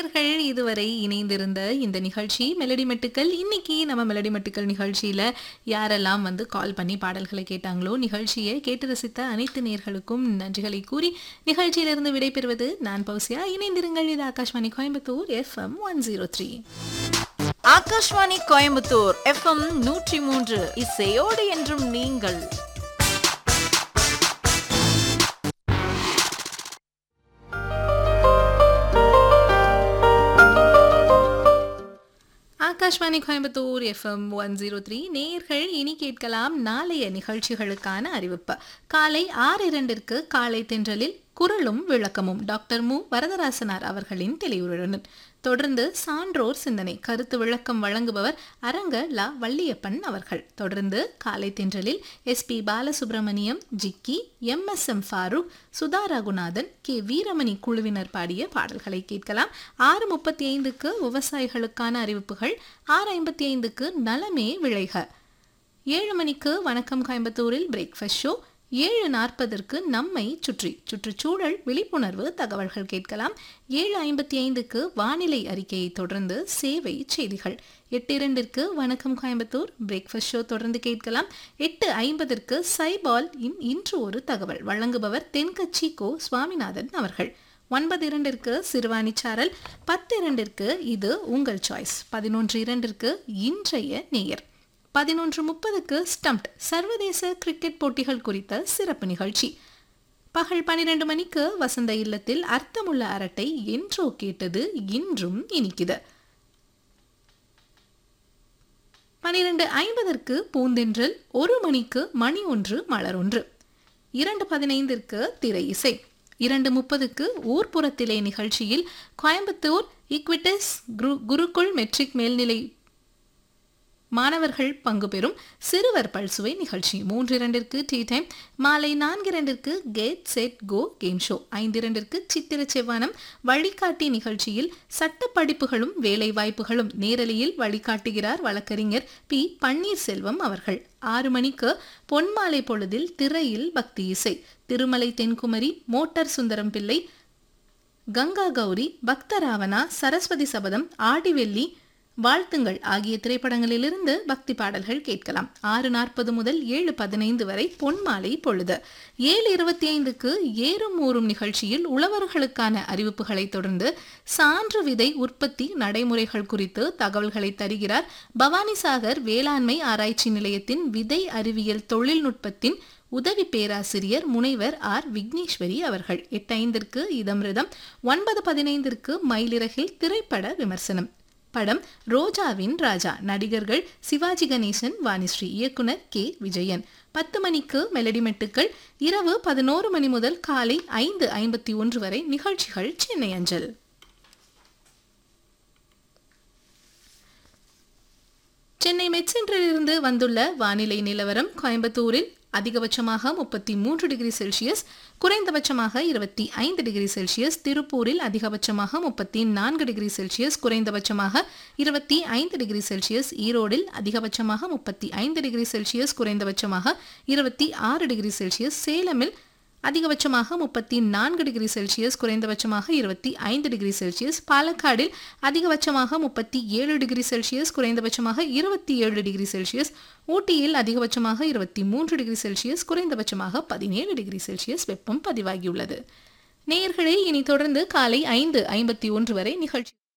நேயர்கள் இதுவரை இணைந்திருந்த இந்த நிகழ்ச்சி மெலடி மெட்டுக்கள் இன்னைக்கு நம்ம மெலடி மெட்டுக்கள் நிகழ்ச்சியில யாரெல்லாம் வந்து கால் பண்ணி பாடல்களை கேட்டாங்களோ நிகழ்ச்சியை கேட்டு ரசித்த அனைத்து நேயர்களுக்கும் நன்றிகளை கூறி நிகழ்ச்சியிலிருந்து விடைபெறுவது நான் பௌசியா இணைந்திருங்கள் இது Akashvani Coimbatore FM one zero three Akashvani Coimbatore FM நூற்றி மூன்று இசையோடு என்றும் நீங்கள் Akashvani Coimbatore FM one zero three நேயர்கள் இனி கேட்கலாம் நாளைய நிகழ்ச்சிகளுக்கான அறிவிப்பு காலை ஆறு இரண்டிற்கு காலை தென்றலில் குரலும் விளக்கமும் டாக்டர் மு வரதராசனார் அவர்களின் தெளிவுடன் தொடர்ந்து சான்றோர் சிந்தனை கருத்து விளக்கம் வழங்குபவர் அரங்க லா வள்ளியப்பன் அவர்கள் தொடர்ந்து காலை தென்றலில் S P Balasubrahmanyam Jikki M S M Farooq Sudha Raghunathan K Veeramani குழுவினர் பாடிய பாடல்களை கேட்கலாம் ஆறு முப்பத்தி ஐந்துக்கு விவசாயிகளுக்கான அறிவிப்புகள் ஆறு ஐம்பத்தி ஐந்துக்கு நலமே விளைக ஏழு மணிக்கு வணக்கம் கோயம்புத்தூரில் பிரேக்ஃபாஸ்ட் ஷோ ஏழு நாற்பதற்கு நம்மை சுற்றி சுற்றுச்சூழல் விழிப்புணர்வு தகவல்கள் கேட்கலாம் ஏழு ஐம்பத்தி ஐந்துக்கு வானிலை அறிக்கையை தொடர்ந்து சேவை செய்திகள் எட்டு இரண்டிற்கு வணக்கம் கோயம்புத்தூர் பிரேக்ஃபாஸ்ட் ஷோ தொடர்ந்து கேட்கலாம் எட்டு ஐம்பதற்கு சைபால் இன் இன்று ஒரு தகவல் வழங்குபவர் தென்கட்சி கோ சுவாமிநாதன் அவர்கள் ஒன்பது இரண்டிற்கு சிறுவாணி சாரல் பத்து இரண்டிற்கு இது உங்கள் சாய்ஸ் பதினொன்று இரண்டிற்கு இன்றைய நேயர் பதினொன்று முப்பதுக்கு ஸ்டம்ப்ட் சர்வதேச கிரிக்கெட் போட்டிகள் குறித்த சிறப்பு நிகழ்ச்சி பகல் பன்னிரண்டு மணிக்கு வசந்த இல்லத்தில் அர்த்தமுள்ள அரட்டை என்றோ கேட்டது இன்றும் இனிக்குது பனிரெண்டு ஐம்பதற்கு பூந்தென்றல் ஒரு மணிக்கு மணி ஒன்று மலர் ஒன்று இரண்டு பதினைந்திற்கு திரை இசை இரண்டு முப்பதுக்கு ஊர்ப்புறத்திலே நிகழ்ச்சியில் கோயம்புத்தூர் ஈக்விட்டஸ் குரு குருகுல் மெட்ரிக் மேல்நிலை மாணவர்கள் பங்கு பெறும் சிறுவர் பல்சுவை நிகழ்ச்சி மூன்று இரண்டிற்கு டீ டைம் மாலை நான்கு இரண்டிற்கு get set go game show ஐந்து இரண்டிற்கு சித்திர செவ்வானம் வழிகாட்டி நிகழ்ச்சியில் சட்ட படிப்புகளும் வேலை வாய்ப்புகளும் நேரலையில் வழிகாட்டுகிறார் வழக்கறிஞர் பி பன்னீர்செல்வம் அவர்கள் ஆறு மணிக்கு பொன்மாலை பொழுதில் திரையில் பக்தி இசை திருமலை தென்குமரி மோட்டார் சுந்தரம் பிள்ளை கங்கா கௌரி பக்தராவணா சரஸ்வதி சபதம் ஆடிவெள்ளி வாழ்த்துங்கள் ஆகிய திரைப்படங்களிலிருந்து பக்தி பாடல்கள் கேட்கலாம் ஆறு நாற்பது முதல் ஏழு பதினைந்து வரை பொன்மாலை பொழுது ஏழு இருபத்தி ஐந்துக்கு ஏறும் ஊறும் நிகழ்ச்சியில் உழவர்களுக்கான அறிவிப்புகளை தொடர்ந்து சான்று விதை உற்பத்தி நடைமுறைகள் குறித்து தகவல்களை தருகிறார் பவானிசாகர் வேளாண்மை ஆராய்ச்சி நிலையத்தின் விதை அறிவியல் தொழில்நுட்பத்தின் உதவி பேராசிரியர் முனைவர் ஆர் விக்னேஸ்வரி அவர்கள் எட்டு ஐந்திற்கு இதமிருதம் ஒன்பது பதினைந்திற்கு மயிலிறகில் திரைப்பட விமர்சனம் படம் ரோஜாவின் ராஜா நடிகர்கள் சிவாஜி கணேசன் வாணிஸ்ரீ இயக்குனர் கே விஜயன் பத்து மணிக்கு மெலடி மெட்டுக்கள் இரவு பதினோரு மணி முதல் காலை ஐந்து ஐம்பத்தி ஒன்று வரை நிகழ்ச்சிகள் சென்னை அஞ்சல் சென்னை மெட்சென்றிலிருந்து வந்துள்ள வானிலை நிலவரம் கோயம்புத்தூரில் அதிகபட்சமாக முப்பத்தி மூன்று டிகிரி செல்சியஸ் குறைந்தபட்சமாக இருபத்தி ஐந்து டிகிரி செல்சியஸ் திருப்பூரில் அதிகபட்சமாக முப்பத்தி நான்கு டிகிரி செல்சியஸ் குறைந்தபட்சமாக இருபத்தி ஐந்து டிகிரி செல்சியஸ் ஈரோடில் அதிகபட்சமாக முப்பத்தி ஐந்து டிகிரி செல்சியஸ் குறைந்தபட்சமாக இருபத்தி ஆறு டிகிரி செல்சியஸ் சேலமில் அதிகபட்சமாக முப்பத்தி நான்கு டிகிரி செல்சியஸ் குறைந்தபட்சமாக இருபத்தி ஐந்து டிகிரி செல்சியஸ் பாலக்காடில் அதிகபட்சமாக முப்பத்தி ஏழு டிகிரி செல்சியஸ் குறைந்தபட்சமாக இருபத்தி ஏழு டிகிரி செல்சியஸ் ஊட்டியில் அதிகபட்சமாக இருபத்தி மூன்று டிகிரி செல்சியஸ் குறைந்தபட்சமாக பதினேழு டிகிரி செல்சியஸ் வெப்பம் பதிவாகியுள்ளது நேயர்களே இனி தொடர்ந்து காலை ஐந்து ஐம்பத்தி ஒன்று வரை நிகழ்ச்சி